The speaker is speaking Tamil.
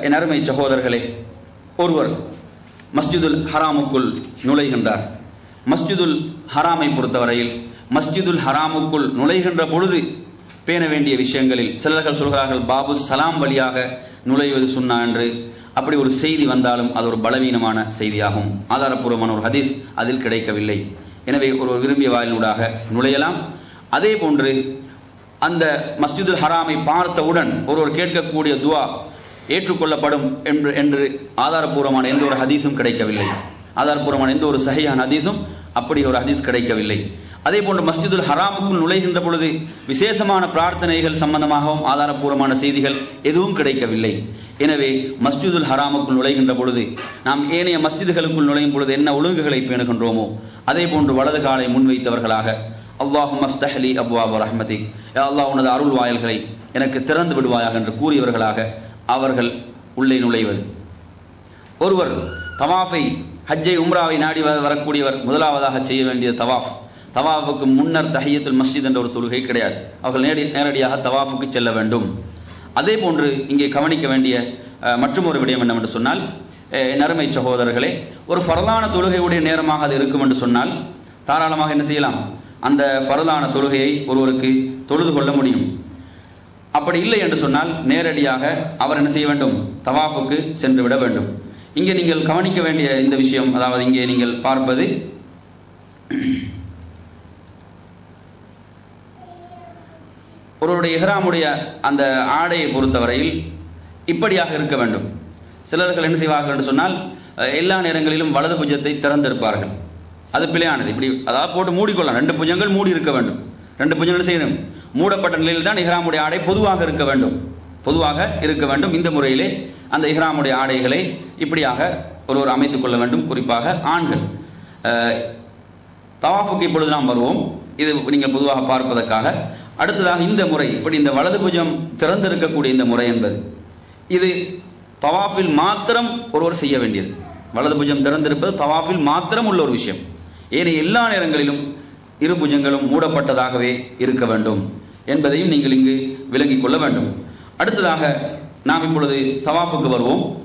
என் அருமை சகோதரர்களே ஒருவர் மஸ்ஜிதுல் ஹராமுக்குள் நுழைகின்றார் மஸ்ஜிதுல் ஹராமை பொறுத்தவரையில் மஸ்ஜிதுல் ஹராமுக்குள் நுழைகின்ற பொழுது பேண வேண்டிய விஷயங்களில் சிலர்கள் சொல்கிறார்கள் பாபு சலாம் வழியாக நுழைவது சுன்னா என்று அப்படி ஒரு செய்தி வந்தாலும் அது ஒரு பலவீனமான செய்தியாகும் ஆதாரப்பூர்வமான ஒரு ஹதீஸ் அதில் கிடைக்கவில்லை எனவே ஒரு விரும்பிய வாயிலூடாக நுழையலாம் அதே போன்று அந்த மஸ்ஜிதுல் ஹராமை பார்த்தவுடன் ஒருவர் கேட்கக்கூடிய துவா ஏற்றுக்கொள்ளப்படும் என்று என்று ஆதாரப்பூர்வமான எந்த ஒரு ஹதீஸும் கிடைக்கவில்லை ஆதாரப்பூர்வமான எந்த ஒரு சஹியான ஹதீஸும் அப்படி ஒரு ஹதீஸ் கிடைக்கவில்லை அதே போன்று மஸ்ஜிதுல் ஹராமுக்குள் நுழைகின்ற பொழுது விசேஷமான பிரார்த்தனைகள் சம்பந்தமாகவும் ஆதாரப்பூர்வமான செய்திகள் எதுவும் கிடைக்கவில்லை எனவே மஸ்ஜிதுல் ஹராமுக்குள் நுழைகின்ற பொழுது நாம் ஏனைய மஸ்ஜிதுகளுக்குள் நுழையும் பொழுது என்ன ஒழுங்குகளை பேணுகின்றோமோ அதே போன்று வலது காலை முன்வைத்தவர்களாக அல்லாஹும் மஃப்தஹலி அப்வாபு ரஹ்மதி அல்லாஹ் உனது அருள் வாயல்களை எனக்கு திறந்து விடுவாயாக என்று கூறியவர்களாக அவர்கள் உள்ளே நுழைவது ஒருவர் தவாஃபை ஹஜ்ஜை உம்ராவை நாடி வ- வரக்கூடியவர் முதலாவதாக செய்ய வேண்டியது தவாஃப் தவாஃபுக்கு முன்னர் தஹியத்துல் மஸ்ஜித் என்ற ஒரு தொழுகை கிடையாது அவர்கள் நேரடி நேரடியாக தவாஃபுக்கு செல்ல வேண்டும் அதே போன்று இங்கே கவனிக்க வேண்டிய அஹ், மற்றும் ஒரு விடயம் என்னவென்று சொன்னால் அஹ், என் அருமை சகோதரர்களே ஒரு ஃபரலான தொழுகையுடைய நேரமாக அது இருக்கும் என்று சொன்னால் தாராளமாக என்ன செய்யலாம் அந்த ஃபரலான தொழுகையை ஒருவருக்கு தொழுது கொள்ள முடியும் அப்படி இல்லை என்று சொன்னால் நேரடியாக அவர் என்ன செய்ய வேண்டும் தவாஃபுக்கு சென்று விட வேண்டும் இங்கே நீங்கள் கவனிக்க வேண்டிய இந்த விஷயம் அதாவது இங்கே நீங்கள் பார்ப்பது ஒருவருடைய இஹ்ராமுடைய அந்த ஆடையை பொறுத்தவரையில் இப்படியாக இருக்க வேண்டும் சிலர்கள் என்ன செய்வார்கள் என்று சொன்னால் அஹ், எல்லா நேரங்களிலும் வலது புஜத்தை திறந்திருப்பார்கள் அது பிழையானது இப்படி அதாவது போட்டு மூடிக்கொள்ளலாம் ரெண்டு புஜங்கள் மூடி இருக்க வேண்டும் ரெண்டு புஜங்கள் என்ன செய்யணும் மூடப்பட்ட நிலையில் தான் இஹ்ராமுடைய ஆடை பொதுவாக இருக்க வேண்டும் பொதுவாக இருக்க வேண்டும் இந்த முறையிலே அந்த இஹ்ராமுடைய ஆடைகளை இப்படியாக ஒருவர் அமைத்துக் கொள்ள வேண்டும் குறிப்பாக ஆண்கள் அஹ், தவாஃபுக்கு இப்பொழுது நாம் வருவோம் இது நீங்கள் பொதுவாக பார்ப்பதற்காக அடுத்ததாக இந்த முறை இப்படி இந்த வலது புஜம் திறந்திருக்கக்கூடிய இந்த முறை என்பது இது தவாஃபில் மாத்திரம் ஒருவர் செய்ய வேண்டியது வலது புஜம் திறந்திருப்பது தவாஃபில் மாத்திரம் உள்ள ஒரு விஷயம் ஏனைய எல்லா நேரங்களிலும் இரு புஜங்களும் மூடப்பட்டதாகவே இருக்க வேண்டும் என்பதையும் நீங்கள் இங்கு விளங்கிக் கொள்ள வேண்டும் அடுத்ததாக நாம் இப்பொழுது தவாஃபுக்கு வருவோம்